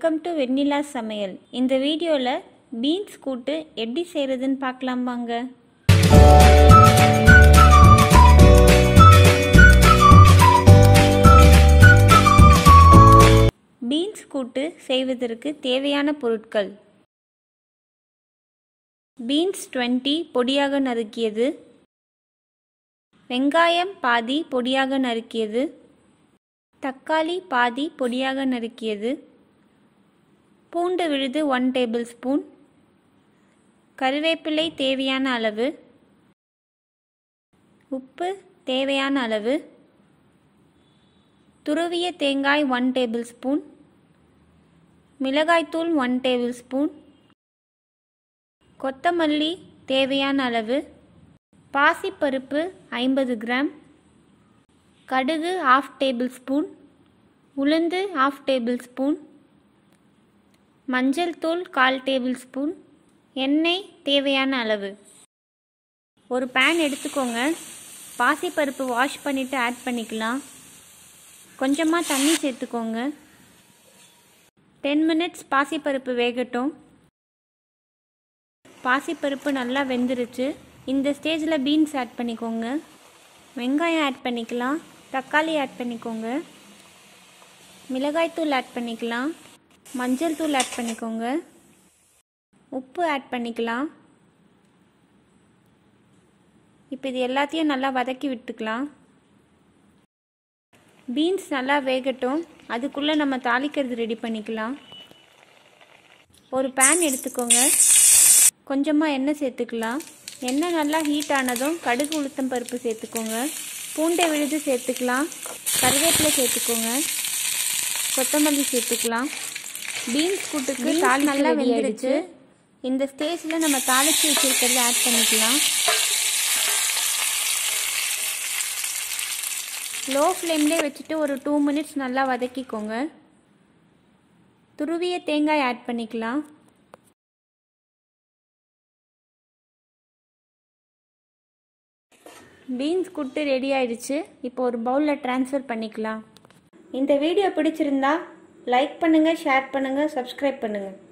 welcome to வெண்ணிலா சமையல் இந்த வீடியோவில் பீன்ஸ் கூட்டு எப்படி செய்கிறதுன்னு பார்க்கலாம் வாங்க பீன்ஸ் கூட்டு செய்வதற்கு தேவையான பொருட்கள் பீன்ஸ் டுவெண்ட்டி பொடியாக நறுக்கியது வெங்காயம் பாதி பொடியாக நறுக்கியது தக்காளி பாதி பொடியாக நறுக்கியது பூண்டு விழுது ஒன் டேபிள் ஸ்பூன் கருவேப்பிலை தேவையான அளவு உப்பு தேவையான அளவு துருவிய தேங்காய் ஒன் டேபிள் ஸ்பூன் மிளகாய்த்தூள் ஒன் டேபிள் ஸ்பூன் கொத்தமல்லி தேவையான அளவு பாசிப்பருப்பு ஐம்பது கிராம் கடுகு ஆஃப் டேபிள் ஸ்பூன் உளுந்து ஆஃப் டேபிள் ஸ்பூன் மஞ்சள் தூள் கால் டேபிள் ஸ்பூன் எண்ணெய் தேவையான அளவு ஒரு பேன் எடுத்துக்கோங்க பாசிப்பருப்பு வாஷ் பண்ணிவிட்டு ஆட் பண்ணிக்கலாம் கொஞ்சமாக தண்ணி சேர்த்துக்கோங்க டென் மினிட்ஸ் பாசிப்பருப்பு வேகட்டும் பாசிப்பருப்பு நல்லா வெந்துருச்சு இந்த ஸ்டேஜில் பீன்ஸ் ஆட் பண்ணிக்கோங்க வெங்காயம் ஆட் பண்ணிக்கலாம் தக்காளி ஆட் பண்ணிக்கோங்க மிளகாய்த்தூள் ஆட் பண்ணிக்கலாம் மஞ்சள் தூள் ஆட் பண்ணிக்கோங்க உப்பு ஆட் பண்ணிக்கலாம் இப்போ இது எல்லாத்தையும் நல்லா வதக்கி விட்டுக்கலாம் பீன்ஸ் நல்லா வேகட்டும் அதுக்குள்ளே நம்ம தாளிக்கிறது ரெடி பண்ணிக்கலாம் ஒரு பேன் எடுத்துக்கோங்க கொஞ்சமாக எண்ணெய் சேர்த்துக்கலாம் எண்ணெய் நல்லா ஹீட் ஆனதும் கடுகு உளுத்தம் பருப்பு சேர்த்துக்கோங்க பூண்டை விழுது சேர்த்துக்கலாம் கருவேப்பிலை சேர்த்துக்கோங்க கொத்தமல்லி சேர்த்துக்கலாம் பீன்ஸ் கூட்டுக்கு தாள் நல்லா வெந்துடுச்சு இந்த ஸ்டேஜில் நம்ம தாளித்து வச்சுருக்கிறத ஆட் பண்ணிக்கலாம் லோ ஃப்ளேம்லேயே வச்சுட்டு ஒரு டூ மினிட்ஸ் நல்லா வதக்கிக்கோங்க துருவிய தேங்காய் ஆட் பண்ணிக்கலாம் பீன்ஸ் கூட்டு ரெடி ஆயிடுச்சு இப்போ ஒரு பவுலில் ட்ரான்ஸ்ஃபர் பண்ணிக்கலாம் இந்த வீடியோ பிடிச்சிருந்தா லைக் பண்ணுங்கள் ஷேர் பண்ணுங்கள் சப்ஸ்கிரைப் பண்ணுங்கள்